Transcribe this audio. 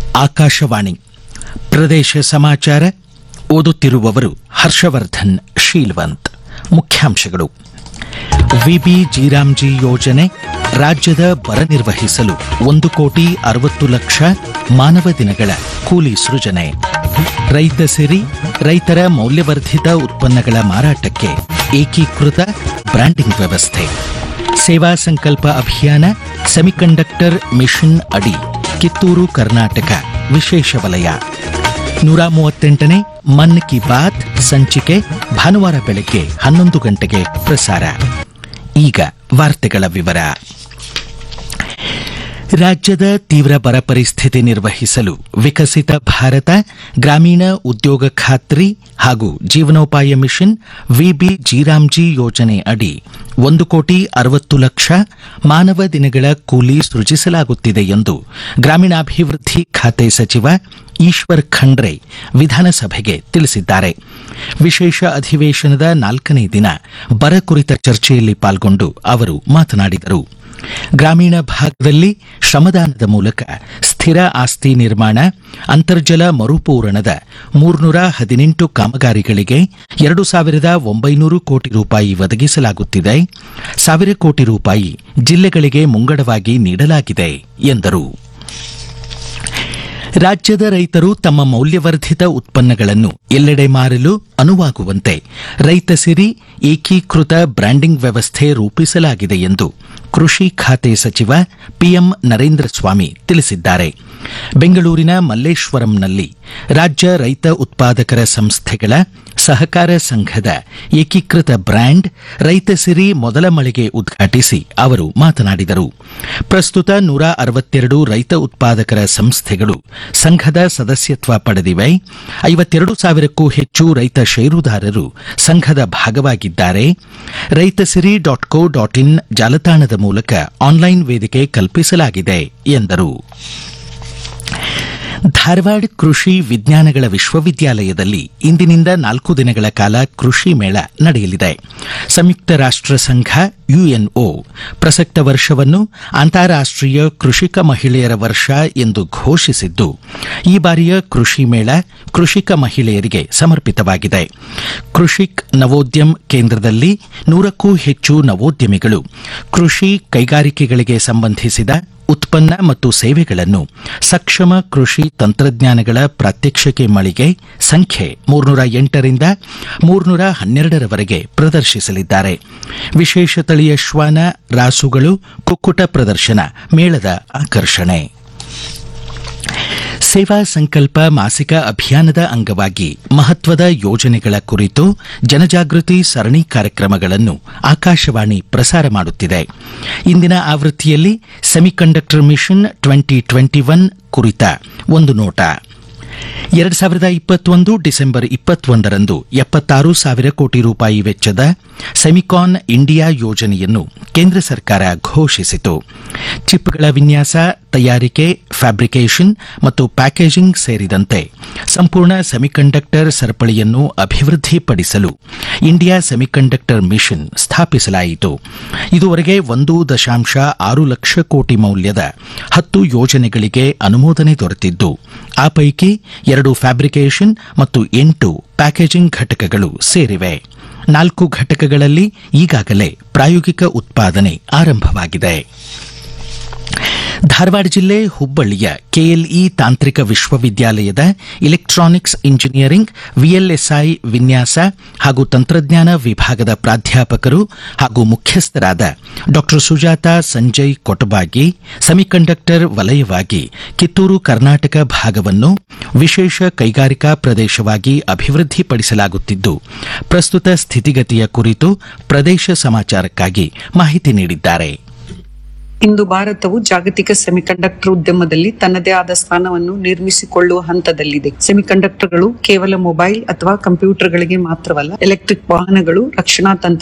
ಆಕಾಶವಾಣಿ ಪ್ರದೇಶ ಸಮಾಚಾರ ಓದುತ್ತಿರುವವರು ಹರ್ಷವರ್ಧನ್ ಶೀಲ್ವಂತ್ ಮುಖ್ಯಾಂಶಗಳು ವಿಬಿ ಜೀರಾಮ್ಜಿ ಯೋಜನೆ ರಾಜ್ಯದ ಬರ ನಿರ್ವಹಿಸಲು ಒಂದು ಕೋಟಿ ಅರವತ್ತು ಲಕ್ಷ ಮಾನವ ದಿನಗಳ ಕೂಲಿ ಸೃಜನೆ ರೈತ ಸಿರಿ ರೈತರ ಮೌಲ್ಯವರ್ಧಿತ ಉತ್ಪನ್ನಗಳ ಮಾರಾಟಕ್ಕೆ ಏಕೀಕೃತ ಬ್ರ್ಯಾಂಡಿಂಗ್ ವ್ಯವಸ್ಥೆ ಸೇವಾ ಸಂಕಲ್ಪ ಅಭಿಯಾನ ಸೆಮಿಕಂಡಕ್ಟರ್ ಮಿಷನ್ ಅಡಿ ಕಿತ್ತೂರು ಕರ್ನಾಟಕ ವಿಶೇಷ ವಲಯ ನೂರ ಮೂವತ್ತೆಂಟನೇ ಮನ್ ಕಿ ಬಾತ್ ಸಂಚಿಕೆ ಭಾನುವಾರ ಬೆಳಗ್ಗೆ ಹನ್ನೊಂದು ಗಂಟೆಗೆ ಪ್ರಸಾರ ಈಗ ವಾರ್ತೆಗಳ ವಿವರ ರಾಜ್ಯದ ತೀವ್ರ ಬರ ಪರಿಸ್ಥಿತಿ ನಿರ್ವಹಿಸಲು ವಿಕಸಿತ ಭಾರತ ಗ್ರಾಮೀಣ ಉದ್ಯೋಗ ಖಾತ್ರಿ ಹಾಗೂ ಜೀವನೋಪಾಯ ಮಿಷನ್ ವಿಬಿ ಜೀರಾಮ್ಜಿ ಯೋಜನೆ ಅಡಿ ಒಂದು ಕೋಟಿ ಅರವತ್ತು ಲಕ್ಷ ಮಾನವ ದಿನಗಳ ಕೂಲಿ ಸೃಜಿಸಲಾಗುತ್ತಿದೆ ಎಂದು ಗ್ರಾಮೀಣಾಭಿವೃದ್ಧಿ ಖಾತೆ ಸಚಿವ ಈಶ್ವರ್ ಖಂಡ್ರೆ ವಿಧಾನಸಭೆಗೆ ತಿಳಿಸಿದ್ದಾರೆ ವಿಶೇಷ ಅಧಿವೇಶನದ ನಾಲ್ಕನೇ ದಿನ ಬರ ಕುರಿತ ಚರ್ಚೆಯಲ್ಲಿ ಪಾಲ್ಗೊಂಡು ಅವರು ಮಾತನಾಡಿದರು ಗ್ರಾಮೀಣ ಭಾಗದಲ್ಲಿ ಶ್ರಮದಾನದ ಮೂಲಕ ಸ್ಥಿರ ಆಸ್ತಿ ನಿರ್ಮಾಣ ಅಂತರ್ಜಲ ಮರುಪೂರಣದ ಮೂರ್ನೂರ ಹದಿನೆಂಟು ಕಾಮಗಾರಿಗಳಿಗೆ ಎರಡು ಸಾವಿರದ ಒಂಬೈನೂರು ಕೋಟಿ ರೂಪಾಯಿ ಒದಗಿಸಲಾಗುತ್ತಿದೆ ಸಾವಿರ ಕೋಟಿ ರೂಪಾಯಿ ಜಿಲ್ಲೆಗಳಿಗೆ ಮುಂಗಡವಾಗಿ ನೀಡಲಾಗಿದೆ ಎಂದರು ರಾಜ್ಯದ ರೈತರು ತಮ್ಮ ಮೌಲ್ಯವರ್ಧಿತ ಉತ್ಪನ್ನಗಳನ್ನು ಎಲ್ಲೆಡೆ ಮಾರಲು ಅನುವಾಗುವಂತೆ ರೈತ ಸಿರಿ ಏಕೀಕೃತ ಬ್ರ್ಯಾಂಡಿಂಗ್ ವ್ಯವಸ್ಥೆ ರೂಪಿಸಲಾಗಿದೆ ಎಂದು ಕೃಷಿ ಖಾತೆ ಸಚಿವ ಪಿಎಂ ನರೇಂದ್ರ ಸ್ವಾಮಿ ತಿಳಿಸಿದ್ದಾರೆ ಬೆಂಗಳೂರಿನ ಮಲ್ಲೇಶ್ವರಂನಲ್ಲಿ ರಾಜ್ಯ ರೈತ ಉತ್ಪಾದಕರ ಸಂಸ್ಥೆಗಳ ಸಹಕಾರ ಸಂಘದ ಏಕೀಕೃತ ಬ್ರ್ಯಾಂಡ್ ರೈತ ಸಿರಿ ಮೊದಲ ಮಳಿಗೆ ಉದ್ಘಾಟಿಸಿ ಅವರು ಮಾತನಾಡಿದರು ಪ್ರಸ್ತುತ ನೂರ ಅರವತ್ತೆರಡು ರೈತ ಉತ್ಪಾದಕರ ಸಂಸ್ಥೆಗಳು ಸಂಘದ ಸದಸ್ಯತ್ವ ಪಡೆದಿವೆ ಐವತ್ತೆರಡು ಸಾವಿರಕ್ಕೂ ಹೆಚ್ಚು ರೈತ ಷೇರುದಾರರು ಸಂಘದ ಭಾಗವಾಗಿದ್ದಾರೆ ರೈತ ಸಿರಿ ಡಾಟ್ ಕೋ ಡಾಟ್ ಇನ್ ಜಾಲತಾಣದ ಮೂಲಕ ಆನ್ಲೈನ್ ವೇದಿಕೆ ಕಲ್ಪಿಸಲಾಗಿದೆ ಎಂದರು ಧಾರವಾಡ ಕೃಷಿ ವಿಜ್ಞಾನಗಳ ವಿಶ್ವವಿದ್ಯಾಲಯದಲ್ಲಿ ಇಂದಿನಿಂದ ನಾಲ್ಕು ದಿನಗಳ ಕಾಲ ಕೃಷಿ ಮೇಳ ನಡೆಯಲಿದೆ ಸಂಯುಕ್ತ ರಾಷ್ಟ್ರ ಸಂಘ ಯುಎನ್ಒ ಪ್ರಸಕ್ತ ವರ್ಷವನ್ನು ಅಂತಾರಾಷ್ಟೀಯ ಕೃಷಿಕ ಮಹಿಳೆಯರ ವರ್ಷ ಎಂದು ಘೋಷಿಸಿದ್ದು ಈ ಬಾರಿಯ ಕೃಷಿ ಮೇಳ ಕೃಷಿಕ ಮಹಿಳೆಯರಿಗೆ ಸಮರ್ಪಿತವಾಗಿದೆ ಕೃಷಿಕ್ ನವೋದ್ಯಮ್ ಕೇಂದ್ರದಲ್ಲಿ ನೂರಕ್ಕೂ ಹೆಚ್ಚು ನವೋದ್ಯಮಿಗಳು ಕೃಷಿ ಕೈಗಾರಿಕೆಗಳಿಗೆ ಸಂಬಂಧಿಸಿದ ಉತ್ಪನ್ನ ಮತ್ತು ಸೇವೆಗಳನ್ನು ಸಕ್ಷಮ ಕೃಷಿ ತಂತ್ರಜ್ಞಾನಗಳ ಪ್ರಾತ್ಯಕ್ಷಿಕೆ ಮಳಿಗೆ ಸಂಖ್ಯೆ ಮೂರ್ನೂರ ಎಂಟರಿಂದ ಮೂರ್ನೂರ ಹನ್ನೆರಡರವರೆಗೆ ಪ್ರದರ್ಶಿಸಲಿದ್ದಾರೆ ವಿಶೇಷ ತಳಿಯ ಶ್ವಾನ ರಾಸುಗಳು ಕುಕ್ಕುಟ ಪ್ರದರ್ಶನ ಮೇಳದ ಆಕರ್ಷಣೆ ಸೇವಾ ಸಂಕಲ್ಪ ಮಾಸಿಕ ಅಭಿಯಾನದ ಅಂಗವಾಗಿ ಮಹತ್ವದ ಯೋಜನೆಗಳ ಕುರಿತು ಜನಜಾಗೃತಿ ಸರಣಿ ಕಾರ್ಯಕ್ರಮಗಳನ್ನು ಆಕಾಶವಾಣಿ ಪ್ರಸಾರ ಮಾಡುತ್ತಿದೆ ಇಂದಿನ ಆವೃತ್ತಿಯಲ್ಲಿ semiconductor mission twenty twenty one ಕುರಿತ ಒಂದು ನೋಟ ಎರಡು ಸಾವಿರದ ಇಪ್ಪತ್ತೊಂದು ಡಿಸೆಂಬರ್ ಇಪ್ಪತ್ತೊಂದರಂದು ಎಪ್ಪತ್ತಾರು ಸಾವಿರ ಕೋಟಿ ರೂಪಾಯಿ ವೆಚ್ಚದ ಸೆಮಿಕಾನ್ ಇಂಡಿಯಾ ಯೋಜನೆಯನ್ನು ಕೇಂದ್ರ ಸರ್ಕಾರ ಘೋಷಿಸಿತು ಚಿಪ್ಗಳ ವಿನ್ಯಾಸ ತಯಾರಿಕೆ ಫ್ಯಾಬ್ರಿಕೇಷನ್ ಮತ್ತು ಪ್ಯಾಕೇಜಿಂಗ್ ಸೇರಿದಂತೆ ಸಂಪೂರ್ಣ ಸೆಮಿಕಂಡಕ್ಟರ್ ಸರಪಳಿಯನ್ನು ಅಭಿವೃದ್ಧಿಪಡಿಸಲು ಇಂಡಿಯಾ ಸೆಮಿಕಂಡಕ್ಟರ್ ಮಿಷನ್ ಸ್ಥಾಪಿಸಲಾಯಿತು ಇದುವರೆಗೆ ಒಂದು ದಶಾಂಶ ಆರು ಲಕ್ಷ ಕೋಟಿ ಮೌಲ್ಯದ ಹತ್ತು ಯೋಜನೆಗಳಿಗೆ ಅನುಮೋದನೆ ದೊರೆತಿದ್ದು ಆ ಪೈಕಿ ಎರಡು ಫ್ಯಾಬ್ರಿಕೇಷನ್ ಮತ್ತು ಎಂಟು ಪ್ಯಾಕೇಜಿಂಗ್ ಘಟಕಗಳು ಸೇರಿವೆ ನಾಲ್ಕು ಘಟಕಗಳಲ್ಲಿ ಈಗಾಗಲೇ ಪ್ರಾಯೋಗಿಕ ಉತ್ಪಾದನೆ ಆರಂಭವಾಗಿದೆ ಧಾರವಾಡ ಜಿಲ್ಲೆ ಹುಬ್ಬಳ್ಳಿಯ ಕೆಎಲ್ಇ ತಾಂತ್ರಿಕ ವಿಶ್ವವಿದ್ಯಾಲಯದ ಇಲೆಕ್ಟ್ರಾನಿಕ್ಸ್ ಇಂಜಿನಿಯರಿಂಗ್ ವಿಎಲ್ಎಸ್ಐ ವಿನ್ಯಾಸ ಹಾಗೂ ತಂತ್ರಜ್ಞಾನ ವಿಭಾಗದ ಪ್ರಾಧ್ಯಾಪಕರು ಹಾಗೂ ಮುಖ್ಯಸ್ಥರಾದ ಡಾ ಸುಜಾತ ಸಂಜಯ್ ಕೊಟಬಾಗಿ ಸೆಮಿಕಂಡಕ್ಟರ್ ವಲಯವಾಗಿ ಕಿತ್ತೂರು ಕರ್ನಾಟಕ ಭಾಗವನ್ನು ವಿಶೇಷ ಕೈಗಾರಿಕಾ ಪ್ರದೇಶವಾಗಿ ಅಭಿವೃದ್ಧಿಪಡಿಸಲಾಗುತ್ತಿದ್ದು ಪ್ರಸ್ತುತ ಸ್ಥಿತಿಗತಿಯ ಕುರಿತು ಪ್ರದೇಶ ಸಮಾಚಾರಕ್ಕಾಗಿ ಮಾಹಿತಿ ನೀಡಿದ್ದಾರೆ ಇಂದು ಭಾರತವು ಜಾಗತಿಕ ಸೆಮಿಕಂಡಕ್ಟರ್ ಉದ್ಯಮದಲ್ಲಿ ತನ್ನದೇ ಆದ ಸ್ಥಾನವನ್ನು ನಿರ್ಮಿಸಿಕೊಳ್ಳುವ ಹಂತದಲ್ಲಿದೆ ಸೆಮಿಕಂಡಕ್ಟರ್ಗಳು ಕೇವಲ ಮೊಬೈಲ್ ಅಥವಾ ಕಂಪ್ಯೂಟರ್ಗಳಿಗೆ ಮಾತ್ರವಲ್ಲ ಎಲೆಕ್ಟ್ರಿಕ್ ವಾಹನಗಳು ರಕ್ಷಣಾ ತಂತ್ರ